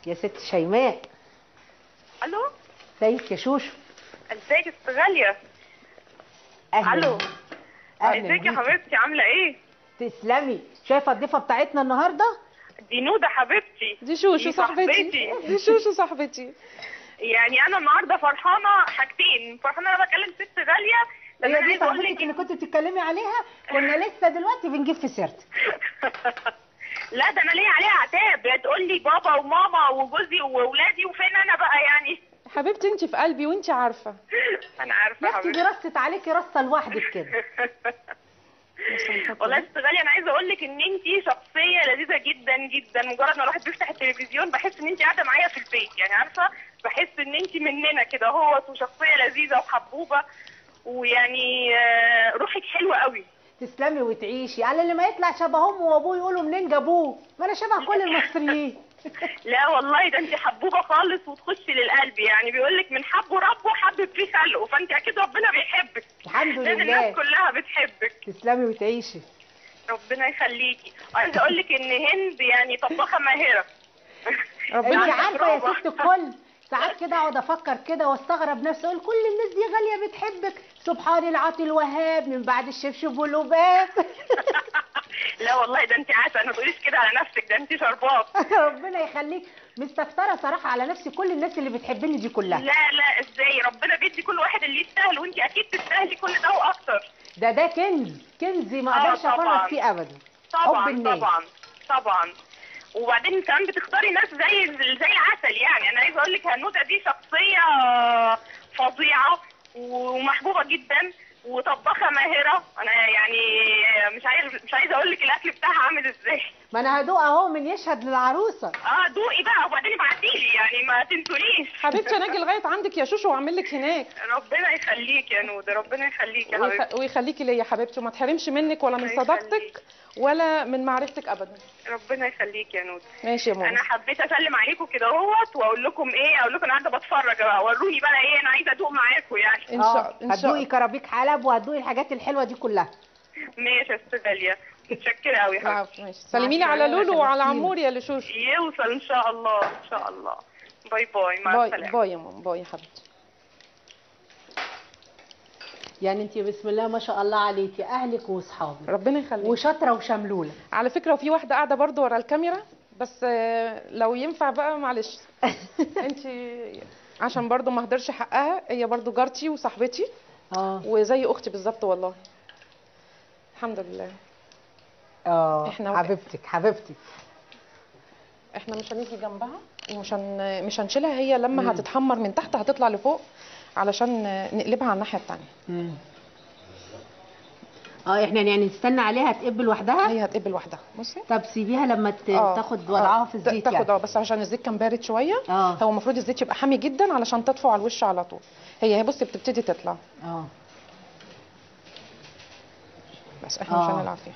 يا ست شيماء الو ازيك يا شوشو ازيك يا ست غاليه اهلا الو اهلا ازيك يا بيكي. حبيبتي عامله ايه تسلمي شايفه الضيفه بتاعتنا النهارده دي نوده حبيبتي دي شوشو دي صاحبتي صاحبتي. دي شوشو صاحبتي يعني انا النهارده فرحانه حاجتين فرحانه انا بكلم ست غاليه لأن هي انا دي عايزه اقول صاحبتك لك اللي كنت بتتكلمي عليها كنا لسه دلوقتي بنجيب في سيرتك لا ده انا ليا عليها عتاب تقول لي بابا وماما وجوزي واولادي وفين انا بقى يعني حبيبتي انت في قلبي وانت عارفه انا عارفه يا يا اختي حبيبتي دي رصت عليكي رصه لوحدك كده والله يا ست غاليه انا عايزه اقول لك ان انت شخصيه لذيذه جدا جدا مجرد ما الواحد بيفتح التلفزيون بحس ان انت قاعده معايا في البيت يعني عارفه بحس ان انت مننا كده اهوت وشخصيه لذيذه وحبوبه ويعني آه، روحك حلوه قوي تسلمي وتعيشي على اللي ما يطلع شبه امه وابوه يقولوا منين جابوه ما انا شبه كل المصريين لا والله ده انت حبوبه خالص وتخشي للقلب يعني بيقول لك من حبه ربه حبب فيه خلقه فانت اكيد ربنا بيحبك الحمد لان لله الناس كلها بتحبك تسلمي وتعيشي ربنا يخليكي عايزه اقول لك ان هند يعني طباخه ماهره ربنا انت عارفه يا برافو. ست الكل ساعات كده اقعد افكر كده واستغرب نفسي اقول كل الناس دي غاليه بتحبك سبحان العاطي الوهاب من بعد الشبشب واللباب لا والله ده انت عسل ما تقوليش كده على نفسك ده انت شربات ربنا يخليك مستكتره صراحه على نفسي كل الناس اللي بتحبني دي كلها لا لا ازاي ربنا بيدي كل واحد اللي يستاهل وانت اكيد تستاهلي كل ده واكتر ده ده كنز كنز ما آه، اقدرش طبعاً. افرط فيه ابدا حب طبعا الناس طبعا طبعا وبعدين كمان بتختاري ناس زي زي عسل يعني انا عايزه اقول لك هنوته دي شخصيه فظيعه ومحبوبه جدا وطباخه ماهره انا يعني مش عايز مش عايزه اقول لك الاكل بتاعها عامل ازاي ما انا هدوق اهو من يشهد للعروسه اه دوقي بقى وبعدين ابعتيلي يعني ما تنسونيش حبيبتي انا اجي لغايه عندك يا شوشو واعمل لك هناك ربنا يخليك يا نودة ربنا يخليك يا حبيبتي ويخ- ويخليكي ليا يا حبيبتي وما تحرمش منك ولا من الله صداقتك يخليك. ولا من معرفتك ابدا ربنا يخليك يا نودة ماشي يا ماما انا حبيت اسلم عليكم كده اهوت واقول لكم ايه اقول لكم انا قاعده بتفرج بقى وروني بقى ايه انا عايزه ادوق معاكم يعني ان اه شاء ان شاء هتدوقي الله كرابيك حلب وهتدوقي الحاجات الحلوه دي كلها ماشي يا استاذ غاليه متشكره قوي يا حبيبتي العفو، ماشي سلمي لي على السلامة، لولو وعلى خلصتيني. عمور يا لشوشو يوصل ان شاء الله ان شاء الله باي باي مع باي السلامه باي يا ماما باي يا حبيبتي يعني انت بسم الله ما شاء الله عليكي اهلك واصحابك ربنا يخليك وشاطره وشملوله على فكره وفي واحده قاعده برضو ورا الكاميرا بس آه، لو ينفع بقى معلش انت عشان برضو ما اهدرش حقها هي برضو جارتي وصاحبتي اه وزي اختي بالظبط والله الحمد لله اه إحنا- حبيبتك حبيبتي احنا مش هنيجي جنبها ومش هن... مش هنشيلها هي لما هتتحمر من تحت هتطلع لفوق علشان نقلبها على الناحيه الثانيه اه احنا يعني نستنى عليها تقب لوحدها هي هتقب لوحدها بصي طب سيبيها لما ت- آه، تاخد آه، وضعها في ت- الزيت تاخد يعني اه بس عشان الزيت كان بارد شويه اه هو المفروض الزيت يبقى حامي جدا علشان تطفو على الوش على طول هي هي بصي بتبتدي تطلع اه بس احنا مش آه. هنلعب فيها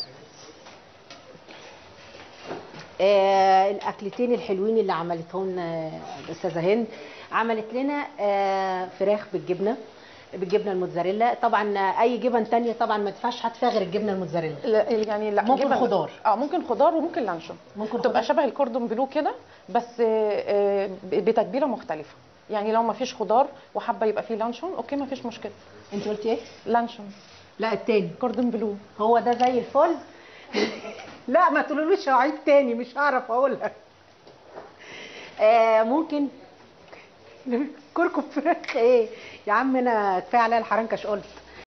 آه الاكلتين الحلوين اللي عملتهم لنا الاستاذه هند عملت لنا آه فراخ بالجبنه بالجبنه الموتزاريلا طبعا اي جبن تانية طبعا ما تنفعش حط فيها غير الجبنه الموتزاريلا لا يعني لا ممكن جبن- خضار. اه ممكن خضار وممكن لانشون ممكن تبقى خضار. شبه الكوردون بلو كده بس آه، آه، بتتبيله مختلفه يعني لو ما فيش خضار وحابه يبقى فيه لانشون اوكي ما فيش مشكله انت قلتي ايه لانشون لا التاني كوردون بلو هو ده زي الفل لا ما تقولولوش اعيد تاني مش هعرف اقولها آه ممكن كركم فراخ ايه يا عم انا كفايه عليا الحرنكش قلت